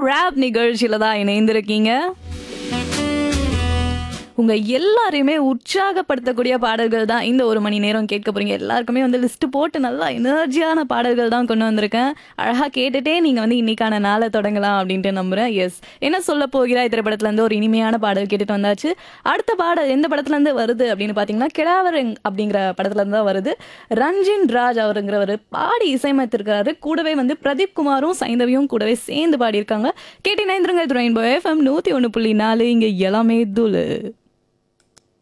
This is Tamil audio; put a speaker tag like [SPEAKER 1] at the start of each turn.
[SPEAKER 1] ரேப் நிகழ்ச்சியில தான் இணைந்திருக்கீங்க உங்க எல்லாரையுமே உற்சாகப்படுத்தக்கூடிய பாடல்கள் தான் இந்த ஒரு மணி நேரம் கேட்க போறீங்க எல்லாருக்குமே வந்து லிஸ்ட் போட்டு நல்லா எனர்ஜியான பாடல்கள் தான் கொண்டு வந்திருக்கேன் அழகா கேட்டுட்டே நீங்க வந்து இன்னைக்கான நாளை தொடங்கலாம் அப்படின்ட்டு நம்புறேன் எஸ் என்ன சொல்ல போகிறாய் திரைப்படத்துல இருந்து ஒரு இனிமையான பாடல் கேட்டுட்டு வந்தாச்சு அடுத்த பாடல் எந்த படத்துல இருந்து வருது அப்படின்னு பாத்தீங்கன்னா கிழாவரங் அப்படிங்கிற படத்துல இருந்து தான் வருது ரஞ்சின் ராஜ் அவருங்கிறவர் பாடி இசையமைத்திருக்கிறாரு கூடவே வந்து பிரதீப் குமாரும் சைந்தவியும் கூடவே சேர்ந்து பாடியிருக்காங்க கேட்டி நைந்திரங்க ரெயின்போ எஃப்எம் நூத்தி ஒன்று புள்ளி நாலு இங்க எல்லாமே தூளு